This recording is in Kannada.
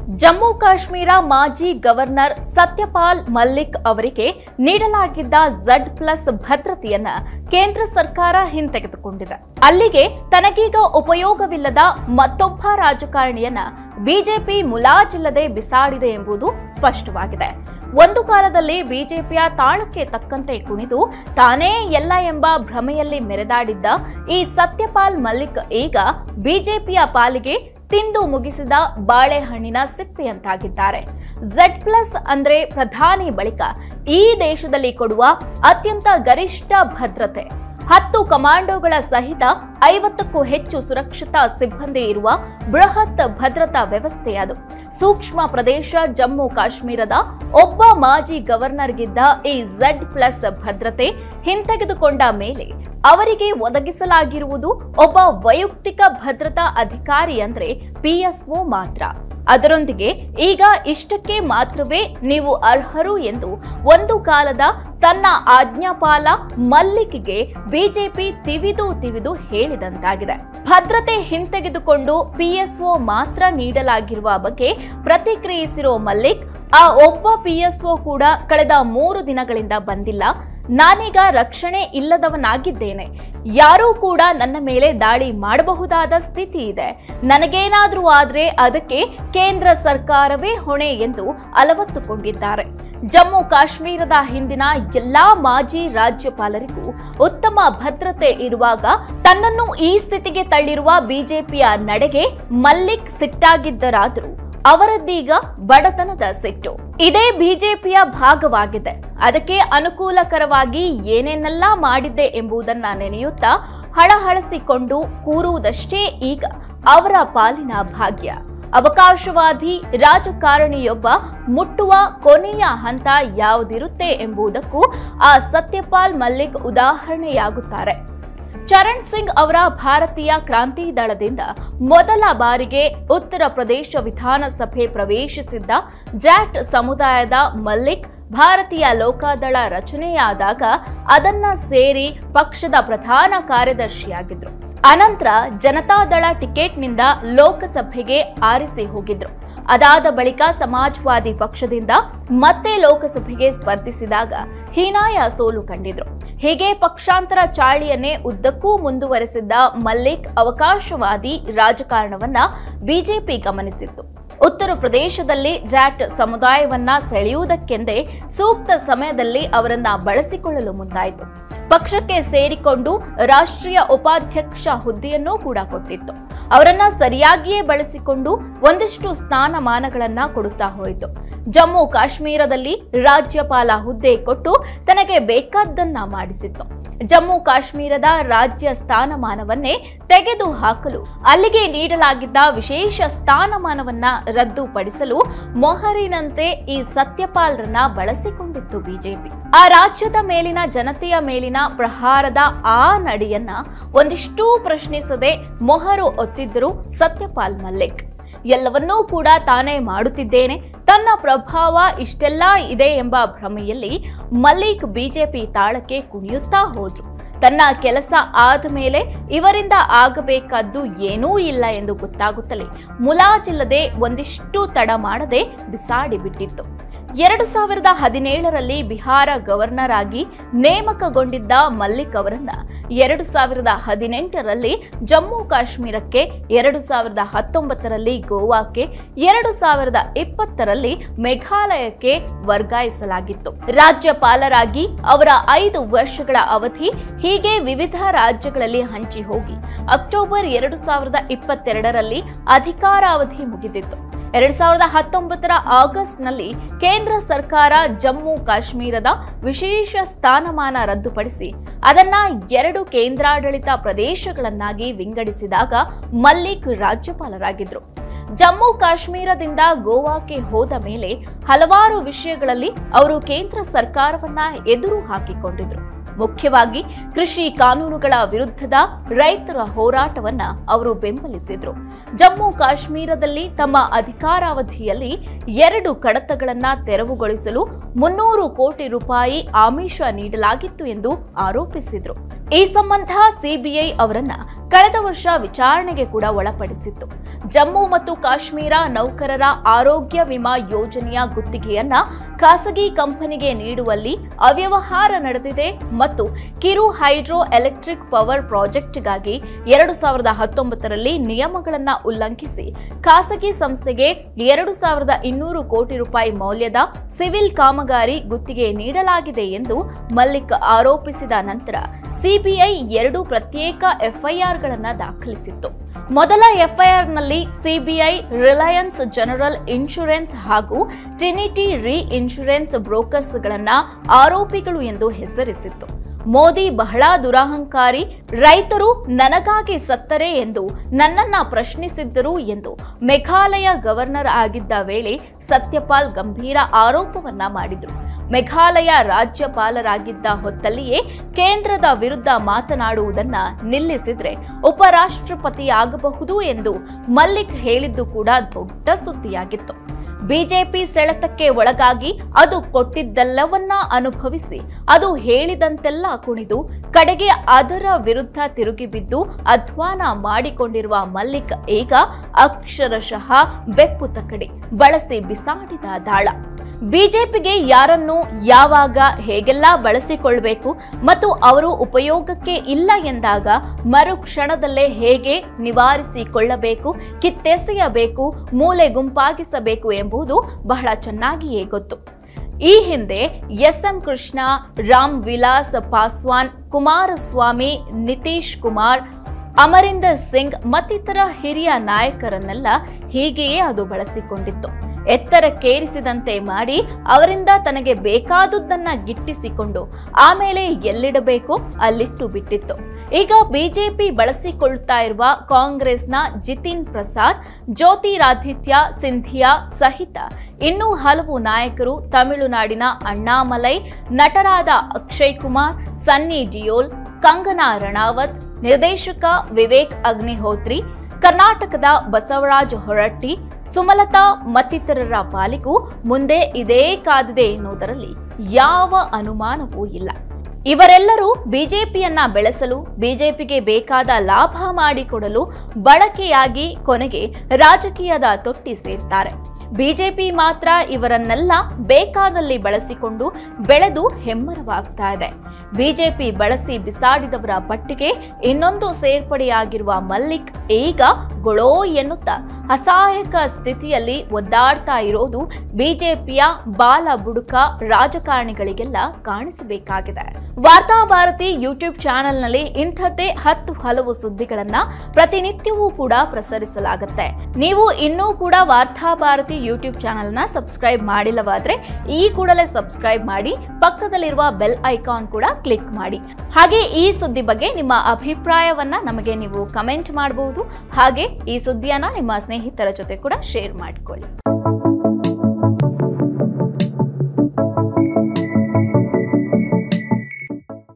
ಜಮ್ಮು ಕಾಶ್ಮೀರ ಮಾಜಿ ಗವರ್ನರ್ ಸತ್ಯಪಾಲ್ ಮಲ್ಲಿಕ್ ಅವರಿಗೆ ನೀಡಲಾಗಿದ್ದ ಝಡ್ ಪ್ಲಸ್ ಭದ್ರತೆಯನ್ನ ಕೇಂದ್ರ ಸರ್ಕಾರ ಹಿಂತೆಗೆದುಕೊಂಡಿದೆ ಅಲ್ಲಿಗೆ ತನಗೀಗ ಉಪಯೋಗವಿಲ್ಲದ ಮತ್ತೊಬ್ಬ ರಾಜಕಾರಣಿಯನ್ನ ಬಿಜೆಪಿ ಮುಲಾಜಿಲ್ಲದೆ ಬಿಸಾಡಿದೆ ಎಂಬುದು ಸ್ಪಷ್ಟವಾಗಿದೆ ಒಂದು ಕಾಲದಲ್ಲಿ ಬಿಜೆಪಿಯ ತಾಳಕ್ಕೆ ತಕ್ಕಂತೆ ಕುಣಿದು ತಾನೇ ಎಲ್ಲ ಎಂಬ ಭ್ರಮೆಯಲ್ಲಿ ಮೆರೆದಾಡಿದ್ದ ಈ ಸತ್ಯಪಾಲ್ ಮಲ್ಲಿಕ್ ಈಗ ಬಿಜೆಪಿಯ ಪಾಲಿಗೆ ತಿಂದು ಮುಗಿಸಿದ ಬಾಳೆಹಣ್ಣಿನ ಸಿಪ್ಪೆಯಂತಾಗಿದ್ದಾರೆ ಝೆಡ್ ಪ್ಲಸ್ ಅಂದ್ರೆ ಪ್ರಧಾನಿ ಬಳಿಕ ಈ ದೇಶದಲ್ಲಿ ಕೊಡುವ ಅತ್ಯಂತ ಗರಿಷ್ಠ ಭದ್ರತೆ ಹತ್ತು ಕಮಾಂಡೋಗಳ ಸಹಿತ ಐವತ್ತಕ್ಕೂ ಹೆಚ್ಚು ಸುರಕ್ಷತಾ ಸಿಬ್ಬಂದಿ ಇರುವ ಬೃಹತ್ ಭದ್ರತಾ ವ್ಯವಸ್ಥೆ ಅದು ಸೂಕ್ಷ್ಮ ಪ್ರದೇಶ ಜಮ್ಮು ಕಾಶ್ಮೀರದ ಒಬ್ಬ ಮಾಜಿ ಗವರ್ನರ್ಗಿದ್ದ ಈ ಝೆಡ್ ಪ್ಲಸ್ ಭದ್ರತೆ ಹಿಂತೆಗೆದುಕೊಂಡ ಮೇಲೆ ಅವರಿಗೆ ಒದಗಿಸಲಾಗಿರುವುದು ಒಬ್ಬ ವೈಯಕ್ತಿಕ ಭದ್ರತಾ ಅಧಿಕಾರಿ ಅಂದ್ರೆ ಪಿಎಸ್ಒ ಮಾತ್ರ ಅದರೊಂದಿಗೆ ಈಗ ಇಷ್ಟಕ್ಕೆ ಮಾತ್ರವೇ ನೀವು ಅರ್ಹರು ಎಂದು ಒಂದು ಕಾಲದ ತನ್ನ ಆಜ್ಞಾಪಾಲ ಮಲ್ಲಿಕ್ಗೆ ಬಿಜೆಪಿ ತಿವಿದು ತಿವಿದು ಹೇಳಿದಂತಾಗಿದೆ ಭದ್ರತೆ ಹಿಂತೆಗೆದುಕೊಂಡು ಪಿಎಸ್ಒ ಮಾತ್ರ ನೀಡಲಾಗಿರುವ ಬಗ್ಗೆ ಪ್ರತಿಕ್ರಿಯಿಸಿರೋ ಮಲ್ಲಿಕ್ ಆ ಒಬ್ಬ ಪಿಎಸ್ಒ ಕೂಡ ಕಳೆದ ಮೂರು ದಿನಗಳಿಂದ ಬಂದಿಲ್ಲ ನಾನೀಗ ರಕ್ಷಣೆ ಇಲ್ಲದವನಾಗಿದ್ದೇನೆ ಯಾರೂ ಕೂಡ ನನ್ನ ಮೇಲೆ ದಾಳಿ ಮಾಡಬಹುದಾದ ಸ್ಥಿತಿ ಇದೆ ನನಗೇನಾದ್ರೂ ಆದ್ರೆ ಅದಕ್ಕೆ ಕೇಂದ್ರ ಸರ್ಕಾರವೇ ಹೊಣೆ ಎಂದು ಅಲವತ್ತುಕೊಂಡಿದ್ದಾರೆ ಜಮ್ಮು ಕಾಶ್ಮೀರದ ಹಿಂದಿನ ಎಲ್ಲಾ ಮಾಜಿ ರಾಜ್ಯಪಾಲರಿಗೂ ಉತ್ತಮ ಭದ್ರತೆ ಇರುವಾಗ ತನ್ನನ್ನು ಈ ಸ್ಥಿತಿಗೆ ತಳ್ಳಿರುವ ಬಿಜೆಪಿಯ ನಡೆಗೆ ಮಲ್ಲಿಕ್ ಸಿಟ್ಟಾಗಿದ್ದರಾದರೂ ಅವರದ್ದೀಗ ಬಡತನದ ಸಿಟ್ಟು ಇದೇ ಬಿಜೆಪಿಯ ಭಾಗವಾಗಿದೆ ಅದಕ್ಕೆ ಅನುಕೂಲಕರವಾಗಿ ಏನೇನೆಲ್ಲ ಮಾಡಿದ್ದೆ ಎಂಬುದನ್ನ ನೆನೆಯುತ್ತಾ ಹಳಹಳಸಿಕೊಂಡು ಕೂರುವುದಷ್ಟೇ ಈಗ ಅವರ ಪಾಲಿನ ಭಾಗ್ಯ ಅವಕಾಶವಾದಿ ರಾಜಕಾರಣಿಯೊಬ್ಬ ಮುಟ್ಟುವ ಕೊನೆಯ ಹಂತ ಯಾವುದಿರುತ್ತೆ ಎಂಬುದಕ್ಕೂ ಆ ಸತ್ಯಪಾಲ್ ಮಲ್ಲಿಕ್ ಉದಾಹರಣೆಯಾಗುತ್ತಾರೆ ಚರಣ್ ಸಿಂಗ್ ಅವರ ಭಾರತೀಯ ಕ್ರಾಂತಿ ದಳದಿಂದ ಮೊದಲ ಬಾರಿಗೆ ಉತ್ತರ ಪ್ರದೇಶ ವಿಧಾನಸಭೆ ಪ್ರವೇಶಿಸಿದ್ದ ಜಾಟ್ ಸಮುದಾಯದ ಮಲ್ಲಿಕ್ ಭಾರತೀಯ ಲೋಕದಳ ರಚನೆಯಾದಾಗ ಅದನ್ನ ಸೇರಿ ಪಕ್ಷದ ಪ್ರಧಾನ ಕಾರ್ಯದರ್ಶಿಯಾಗಿದ್ರು ಅನಂತರ ಜನತಾದಳ ಟಿಕೆಟ್ನಿಂದ ಲೋಕಸಭೆಗೆ ಆರಿಸಿ ಹೋಗಿದ್ರು ಅದಾದ ಬಳಿಕ ಸಮಾಜವಾದಿ ಪಕ್ಷದಿಂದ ಮತ್ತೆ ಲೋಕಸಭೆಗೆ ಸ್ಪರ್ಧಿಸಿದಾಗ ಹೀನಾಯ ಸೋಲು ಕಂಡಿದ್ರು ಹೀಗೆ ಪಕ್ಷಾಂತರ ಚಾಳಿಯನ್ನೇ ಉದ್ದಕ್ಕೂ ಮುಂದುವರೆಸಿದ್ದ ಮಲ್ಲಿಕ್ ಅವಕಾಶವಾದಿ ರಾಜಕಾರಣವನ್ನ ಬಿಜೆಪಿ ಗಮನಿಸಿತ್ತು ಉತ್ತರ ಪ್ರದೇಶದಲ್ಲಿ ಜಾಟ್ ಸಮುದಾಯವನ್ನ ಸೆಳೆಯುವುದಕ್ಕೆಂದೇ ಸೂಕ್ತ ಸಮಯದಲ್ಲಿ ಅವರನ್ನ ಬಳಸಿಕೊಳ್ಳಲು ಮುಂದಾಯಿತು ಪಕ್ಷಕ್ಕೆ ಸೇರಿಕೊಂಡು ರಾಷ್ಟ್ರೀಯ ಉಪಾಧ್ಯಕ್ಷ ಹುದ್ದೆಯನ್ನೂ ಕೂಡ ಕೊಟ್ಟಿತ್ತು ಅವರನ್ನ ಸರಿಯಾಗಿಯೇ ಬಳಸಿಕೊಂಡು ಒಂದಿಷ್ಟು ಸ್ಥಾನಮಾನಗಳನ್ನ ಕೊಡುತ್ತಾ ಹೋಯಿತು ಜಮ್ಮು ಕಾಶ್ಮೀರದಲ್ಲಿ ರಾಜ್ಯಪಾಲ ಹುದ್ದೆ ಕೊಟ್ಟು ತನಗೆ ಬೇಕಾದ್ದನ್ನ ಮಾಡಿಸಿತ್ತು ಜಮ್ಮು ಕಾಶ್ಮೀರದ ರಾಜ್ಯ ಸ್ಥಾನಮಾನವನ್ನೇ ತೆಗೆದು ಹಾಕಲು ಅಲ್ಲಿಗೆ ನೀಡಲಾಗಿದ್ದ ವಿಶೇಷ ಸ್ಥಾನಮಾನವನ್ನ ರದ್ದುಪಡಿಸಲು ಮೊಹರಿನಂತೆ ಈ ಸತ್ಯಪಾಲ್ರನ್ನ ಬಳಸಿಕೊಂಡಿತ್ತು ಬಿಜೆಪಿ ಆ ರಾಜ್ಯದ ಮೇಲಿನ ಜನತೆಯ ಮೇಲಿನ ಪ್ರಹಾರದ ಆ ನಡೆಯನ್ನ ಒಂದಿಷ್ಟೂ ಪ್ರಶ್ನಿಸದೆ ಮೊಹರು ಒತ್ತಿದ್ದರು ಸತ್ಯಪಾಲ್ ಮಲ್ಲಿಕ್ ಎಲ್ಲವನ್ನೂ ಕೂಡ ತಾನೇ ಮಾಡುತ್ತಿದ್ದೇನೆ ತನ್ನ ಪ್ರಭಾವ ಇಷ್ಟೆಲ್ಲ ಇದೆ ಎಂಬ ಭ್ರಮೆಯಲ್ಲಿ ಮಲ್ಲಿಕ್ ಬಿಜೆಪಿ ತಾಳಕ್ಕೆ ಕುಣಿಯುತ್ತಾ ಹೋದ್ರು ತನ್ನ ಕೆಲಸ ಆದ ಮೇಲೆ ಇವರಿಂದ ಆಗಬೇಕಾದ್ದು ಏನೂ ಇಲ್ಲ ಎಂದು ಗೊತ್ತಾಗುತ್ತಲೇ ಮುಲಾಜಿಲ್ಲದೆ ಒಂದಿಷ್ಟು ತಡ ಮಾಡದೆ ಬಿಸಾಡಿ ಬಿಟ್ಟಿತ್ತು ಎರಡು ಸಾವಿರದ ಹದಿನೇಳರಲ್ಲಿ ಬಿಹಾರ ಗವರ್ನರ್ ಆಗಿ ನೇಮಕಗೊಂಡಿದ್ದ ಮಲ್ಲಿಕ್ ಅವರನ್ನ ಎರಡು ಸಾವಿರದ ಹದಿನೆಂಟರಲ್ಲಿ ಜಮ್ಮು ಕಾಶ್ಮೀರಕ್ಕೆ ಎರಡು ಸಾವಿರದ ಹತ್ತೊಂಬತ್ತರಲ್ಲಿ ಗೋವಾಕ್ಕೆ ಎರಡು ಸಾವಿರದ ಇಪ್ಪತ್ತರಲ್ಲಿ ಮೇಘಾಲಯಕ್ಕೆ ವರ್ಗಾಯಿಸಲಾಗಿತ್ತು ರಾಜ್ಯಪಾಲರಾಗಿ ಅವರ ಐದು ವರ್ಷಗಳ ಅವಧಿ ಹೀಗೆ ವಿವಿಧ ರಾಜ್ಯಗಳಲ್ಲಿ ಹಂಚಿ ಹೋಗಿ ಅಕ್ಟೋಬರ್ ಎರಡು ಸಾವಿರದ ಇಪ್ಪತ್ತೆರಡರಲ್ಲಿ ಅಧಿಕಾರಾವಧಿ ಮುಗಿದಿತ್ತು ಎರಡ್ ಸಾವಿರದ ಹತ್ತೊಂಬತ್ತರ ಆಗಸ್ಟ್ನಲ್ಲಿ ಕೇಂದ್ರ ಸರ್ಕಾರ ಜಮ್ಮು ಕಾಶ್ಮೀರದ ವಿಶೇಷ ಸ್ಥಾನಮಾನ ರದ್ದುಪಡಿಸಿ ಅದನ್ನ ಎರಡು ಕೇಂದ್ರಾಡಳಿತ ಪ್ರದೇಶಗಳನ್ನಾಗಿ ವಿಂಗಡಿಸಿದಾಗ ಮಲ್ಲಿಕ್ ರಾಜ್ಯಪಾಲರಾಗಿದ್ರು ಜಮ್ಮು ಕಾಶ್ಮೀರದಿಂದ ಗೋವಾಕ್ಕೆ ಹೋದ ಮೇಲೆ ಹಲವಾರು ವಿಷಯಗಳಲ್ಲಿ ಅವರು ಕೇಂದ್ರ ಸರ್ಕಾರವನ್ನ ಎದುರು ಹಾಕಿಕೊಂಡಿದ್ರು ಮುಖ್ಯವಾಗಿ ಕೃಷಿ ಕಾನೂನುಗಳ ವಿರುದ್ಧದ ರೈತರ ಹೋರಾಟವನ್ನ ಅವರು ಬೆಂಬಲಿಸಿದ್ರು ಜಮ್ಮು ಕಾಶ್ಮೀರದಲ್ಲಿ ತಮ್ಮ ಅಧಿಕಾರಾವಧಿಯಲ್ಲಿ ಎರಡು ಕಡತಗಳನ್ನ ತೆರವುಗೊಳಿಸಲು ಮುನ್ನೂರು ಕೋಟಿ ರೂಪಾಯಿ ಆಮಿಷ ನೀಡಲಾಗಿತ್ತು ಎಂದು ಆರೋಪಿಸಿದ್ರು ಈ ಸಂಬಂಧ ಸಿಬಿಐ ಅವರನ್ನ ಕಳೆದ ವರ್ಷ ವಿಚಾರಣೆಗೆ ಕೂಡ ಒಳಪಡಿಸಿತ್ತು ಜಮ್ಮು ಮತ್ತು ಕಾಶ್ಮೀರ ನೌಕರರ ಆರೋಗ್ಯ ವಿಮಾ ಯೋಜನೆಯ ಗುತ್ತಿಗೆಯನ್ನ ಖಾಸಗಿ ಕಂಪನಿಗೆ ನೀಡುವಲ್ಲಿ ಅವ್ಯವಹಾರ ನಡೆದಿದೆ ಮತ್ತು ಕಿರು ಹೈಡ್ರೋ ಎಲೆಕ್ಟ್ರಿಕ್ ಪವರ್ ಪ್ರಾಜೆಕ್ಟ್ಗಾಗಿ ಎರಡು ಸಾವಿರದ ಹತ್ತೊಂಬತ್ತರಲ್ಲಿ ನಿಯಮಗಳನ್ನ ಉಲ್ಲಂಘಿಸಿ ಖಾಸಗಿ ಸಂಸ್ಥೆಗೆ ಎರಡು ಸಾವಿರದ ಇನ್ನೂರು ಕೋಟಿ ರೂಪಾಯಿ ಮೌಲ್ಯದ ಸಿವಿಲ್ ಕಾಮಗಾರಿ ಗುತ್ತಿಗೆ ನೀಡಲಾಗಿದೆ ಎಂದು ಮಲ್ಲಿಕ್ ಆರೋಪಿಸಿದ ನಂತರ ಸಿಬಿಐ ಎರಡು ಪ್ರತ್ಯೇಕ ಎಫ್ಐಆರ್ಗಳನ್ನು ದಾಖಲಿಸಿತ್ತು ಮೊದಲ ಎಫ್ಐಆರ್ನಲ್ಲಿ ಸಿಬಿಐ ರಿಲಯನ್ಸ್ ಜನರಲ್ ಇನ್ಶೂರೆನ್ಸ್ ಹಾಗೂ ಟ್ರಿನಿಟಿ ರಿ ಇನ್ಶೂರೆನ್ಸ್ ಬ್ರೋಕರ್ಸ್ಗಳನ್ನ ಆರೋಪಿಗಳು ಎಂದು ಹೆಸರಿಸಿತ್ತು ಮೋದಿ ಬಹಳ ದುರಹಂಕಾರಿ ರೈತರು ನನಗಾಗಿ ಸತ್ತರೆ ಎಂದು ನನ್ನನ್ನ ಪ್ರಶ್ನಿಸಿದ್ದರು ಎಂದು ಮೇಘಾಲಯ ಗವರ್ನರ್ ಆಗಿದ್ದ ವೇಳೆ ಸತ್ಯಪಾಲ್ ಗಂಭೀರ ಆರೋಪವನ್ನ ಮಾಡಿದರು ಮೇಘಾಲಯ ರಾಜ್ಯಪಾಲರಾಗಿದ್ದ ಹೊತ್ತಲ್ಲಿಯೇ ಕೇಂದ್ರದ ವಿರುದ್ಧ ಮಾತನಾಡುವುದನ್ನ ನಿಲ್ಲಿಸಿದ್ರೆ ಉಪರಾಷ್ಟ್ರಪತಿಯಾಗಬಹುದು ಎಂದು ಮಲ್ಲಿಕ್ ಹೇಳಿದ್ದು ಕೂಡ ದೊಡ್ಡ ಸುದ್ದಿಯಾಗಿತ್ತು ಬಿಜೆಪಿ ಸೆಳೆತಕ್ಕೆ ಒಳಗಾಗಿ ಅದು ಕೊಟ್ಟಿದ್ದೆಲ್ಲವನ್ನ ಅನುಭವಿಸಿ ಅದು ಹೇಳಿದಂತೆಲ್ಲ ಕುಣಿದು ಕಡೆಗೆ ಅದರ ವಿರುದ್ಧ ತಿರುಗಿಬಿದ್ದು ಅಧ್ವಾನ ಮಾಡಿಕೊಂಡಿರುವ ಮಲ್ಲಿಕ್ ಈಗ ಅಕ್ಷರಶಃ ಬೆಪ್ಪು ತಕಡಿ ಬಳಸಿ ಬಿಸಾಡಿದ ದಾಳ ಬಿಜೆಪಿಗೆ ಯಾರನ್ನು ಯಾವಾಗ ಹೇಗೆಲ್ಲ ಬಳಸಿಕೊಳ್ಬೇಕು ಮತ್ತು ಅವರು ಉಪಯೋಗಕ್ಕೆ ಇಲ್ಲ ಎಂದಾಗ ಮರುಕ್ಷಣದಲ್ಲೇ ಹೇಗೆ ನಿವಾರಿಸಿಕೊಳ್ಳಬೇಕು ಕಿತ್ತೆಸೆಯಬೇಕು ಮೂಲೆ ಗುಂಪಾಗಿಸಬೇಕು ಎಂಬುದು ಬಹಳ ಚೆನ್ನಾಗಿಯೇ ಗೊತ್ತು ಈ ಹಿಂದೆ ಎಸ್ ಎಂ ಕೃಷ್ಣ ರಾಮ್ ವಿಲಾಸ್ ಪಾಸ್ವಾನ್ ಕುಮಾರಸ್ವಾಮಿ ನಿತೀಶ್ ಕುಮಾರ್ ಅಮರಿಂದರ್ ಸಿಂಗ್ ಮತ್ತಿತರ ಹಿರಿಯ ನಾಯಕರನ್ನೆಲ್ಲ ಹೀಗೆಯೇ ಅದು ಬಳಸಿಕೊಂಡಿತ್ತು ಎತ್ತರಕ್ಕೇರಿಸಿದಂತೆ ಮಾಡಿ ಅವರಿಂದ ತನಗೆ ಬೇಕಾದುದನ್ನ ಗಿಟ್ಟಿಸಿಕೊಂಡು ಆಮೇಲೆ ಎಲ್ಲಿಡಬೇಕು ಅಲ್ಲಿಟ್ಟು ಬಿಟ್ಟಿತ್ತು ಈಗ ಬಿಜೆಪಿ ಬಳಸಿಕೊಳ್ತಾ ಇರುವ ಕಾಂಗ್ರೆಸ್ನ ಜಿತಿನ್ ಪ್ರಸಾದ್ ಜ್ಯೋತಿರಾದಿತ್ಯ ಸಿಂಧಿಯಾ ಸಹಿತ ಇನ್ನೂ ಹಲವು ನಾಯಕರು ತಮಿಳುನಾಡಿನ ಅಣ್ಣಾಮಲೈ ನಟರಾದ ಅಕ್ಷಯ್ ಕುಮಾರ್ ಸನ್ನಿ ಡಿಯೋಲ್ ಕಂಗನಾ ರಣಾವತ್ ನಿರ್ದೇಶಕ ವಿವೇಕ್ ಅಗ್ನಿಹೋತ್ರಿ ಕರ್ನಾಟಕದ ಬಸವರಾಜ ಹೊರಟ್ಟಿ ಸುಮಲತಾ ಮತ್ತಿತರರ ಪಾಲಿಗೂ ಮುಂದೆ ಇದೇ ಕಾದಿದೆ ಎನ್ನುವುದರಲ್ಲಿ ಯಾವ ಅನುಮಾನವೂ ಇಲ್ಲ ಇವರೆಲ್ಲರೂ ಬಿಜೆಪಿಯನ್ನ ಬೆಳೆಸಲು ಬಿಜೆಪಿಗೆ ಬೇಕಾದ ಲಾಭ ಮಾಡಿಕೊಡಲು ಬಳಕೆಯಾಗಿ ಕೊನೆಗೆ ರಾಜಕೀಯದ ತೊಟ್ಟಿ ಸೇರ್ತಾರೆ ಬಿಜೆಪಿ ಮಾತ್ರ ಇವರನ್ನೆಲ್ಲ ಬೇಕಾದಲ್ಲಿ ಬಳಸಿಕೊಂಡು ಬೆಳೆದು ಹೆಮ್ಮರವಾಗ್ತಾ ಇದೆ ಬಿಜೆಪಿ ಬಳಸಿ ಬಿಸಾಡಿದವರ ಪಟ್ಟಿಗೆ ಇನ್ನೊಂದು ಸೇರ್ಪಡೆಯಾಗಿರುವ ಮಲ್ಲಿಕ್ ಈಗ ಗೊಳೋ ಎನ್ನುತ್ತಾ ಅಸಹಾಯಕ ಸ್ಥಿತಿಯಲ್ಲಿ ಒದ್ದಾಡ್ತಾ ಇರೋದು ಬಿಜೆಪಿಯ ಬಾಲ ಬುಡುಕ ರಾಜಕಾರಣಿಗಳಿಗೆಲ್ಲ ಕಾಣಿಸಬೇಕಾಗಿದೆ ವಾರ್ತಾ ಭಾರತಿ ಯೂಟ್ಯೂಬ್ ಚಾನೆಲ್ನಲ್ಲಿ ಇಂಥದ್ದೇ ಹತ್ತು ಹಲವು ಸುದ್ದಿಗಳನ್ನ ಪ್ರತಿನಿತ್ಯವೂ ಕೂಡ ಪ್ರಸರಿಸಲಾಗುತ್ತೆ ನೀವು ಇನ್ನೂ ಕೂಡ ವಾರ್ತಾ ಭಾರತಿ ಯೂಟ್ಯೂಬ್ ಚಾನೆಲ್ನ ಸಬ್ಸ್ಕ್ರೈಬ್ ಮಾಡಿಲ್ಲವಾದ್ರೆ ಈ ಕೂಡಲೇ ಸಬ್ಸ್ಕ್ರೈಬ್ ಮಾಡಿ ಪಕ್ಕದಲ್ಲಿರುವ ಬೆಲ್ ಐಕಾನ್ ಕೂಡ ಕ್ಲಿಕ್ ಮಾಡಿ ಹಾಗೆ ಈ ಸುದ್ದಿ ಬಗ್ಗೆ ನಿಮ್ಮ ಅಭಿಪ್ರಾಯವನ್ನ ನಮಗೆ ನೀವು ಕಮೆಂಟ್ ಮಾಡಬಹುದು ಹಾಗೆ ಈ ಸುದ್ದಿಯನ್ನ ನಿಮ್ಮ ಸ್ನೇಹಿತರ ಜೊತೆ ಕೂಡ ಶೇರ್ ಮಾಡಿಕೊಳ್ಳಿ